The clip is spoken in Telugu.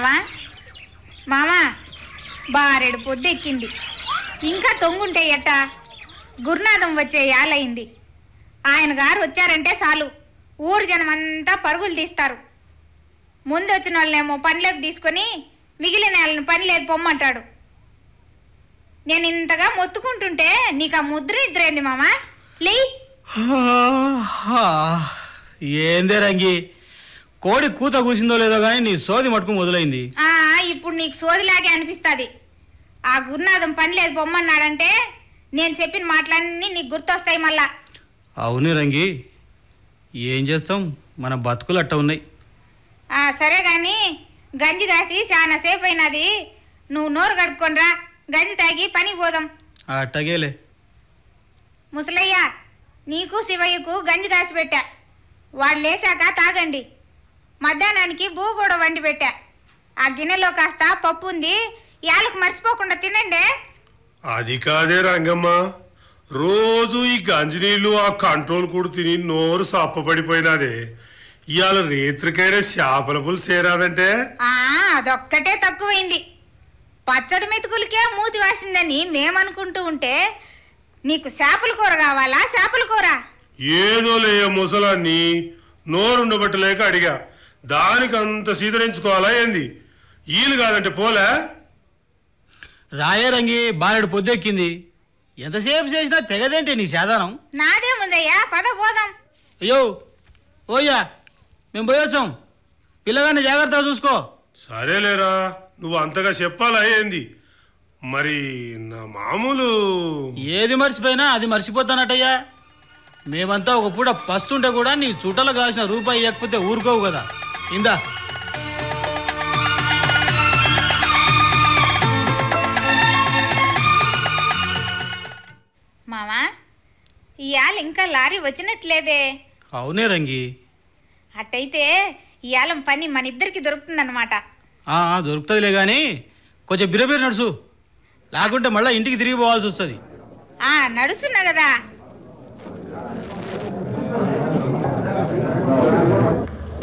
మావా మామా బారెడు పొద్దెక్కింది ఇంకా తొంగుంటే ఎట్ట గురునాథం వచ్చే యాలయింది ఆయన గారు వచ్చారంటే చాలు ఊరు జనం అంతా పరుగులు తీస్తారు ముందు వచ్చిన వాళ్ళనేమో పనిలోకి తీసుకొని మిగిలిన వాళ్ళని పని లేదు పొమ్మంటాడు నేను ఇంతగా మొత్తుకుంటుంటే నీకు ఆ ముద్ర నిద్రేంది మామా లే ఏందే రంగి కోడి కూత కూసిందో లేదో కానీ నీ సోది మటుకు మొదలైంది ఆ, ఇప్పుడు నీకు సోదిలాగే అనిపిస్తుంది ఆ గురునాథం పని లేదు పొమ్మన్నాడంటే నేను చెప్పిన మాటలన్నీ నీకు గుర్తొస్తాయి మళ్ళా అవునే రంగి ఏం చేస్తాం మన బతుకులు అట్ట ఉన్నాయి ఆ, సరే కానీ గంజి కాసి చాలా సేపు అయినది నువ్వు నోరు కడుక్కొనిరా గంజి తాగి పనికి పోదాం అట్టగేలే ముసలయ్య నీకు శివయ్యకు గంజి కాసి పెట్టా వాడు లేచాక తాగండి మధ్యాహ్నానికి బూ కూడా వండి పెట్టా ఆ గిన్నెలో కాస్త పప్పు ఉంది యాలకు మర్చిపోకుండా తినండి అది కాదే రంగమ్మ రోజు ఈ గంజినీళ్ళు ఆ కంట్రోల్ కూడా తిని నోరు సప్పబడిపోయినదే ఇవాళ రేత్రికైనా చేపల పులుసు చేరాదంటే ఆ అదొక్కటే తక్కువైంది పచ్చడి మెతుకులకే మూతి వాసిందని మేమనుకుంటూ ఉంటే నీకు చేపల కూర కావాలా చేపల కూర ఏదో లేయ ముసలాన్ని నోరుండబట్టలేక అడిగా దానికి అంత సీదరించుకోవాలా ఏంది ఈలు కాదంటే పోలే రాయే రంగి బారెడు పొద్దెక్కింది ఎంతసేపు చేసినా తెగదేంటే నీ సాధానం నాదేముందయ్యా పద పోదాం అయ్యో ఓయ్యా మేము పోయొచ్చాం పిల్లగాన్ని జాగ్రత్తగా చూసుకో సరేలేరా నువ్వు అంతగా చెప్పాలా ఏంది మరి నా మామూలు ఏది మర్చిపోయినా అది మర్చిపోతానటయ్యా మేమంతా ఒక పూట పస్తుంటే కూడా నీ చుట్టలు కాసిన రూపాయి ఇవ్వకపోతే ఊరుకోవు కదా ఇందా మామా ఇవాళ ఇంకా లారీ వచ్చినట్లేదే అవునే రంగి అట్టయితే ఇవాళ పని మన ఇద్దరికి దొరుకుతుందన్నమాట ఆ, ఆ, దొరుకుతుందిలే కానీ కొంచెం బిరబిర నడుసు లేకుంటే మళ్ళీ ఇంటికి తిరిగి పోవాల్సి వస్తుంది ఆ నడుస్తున్నా కదా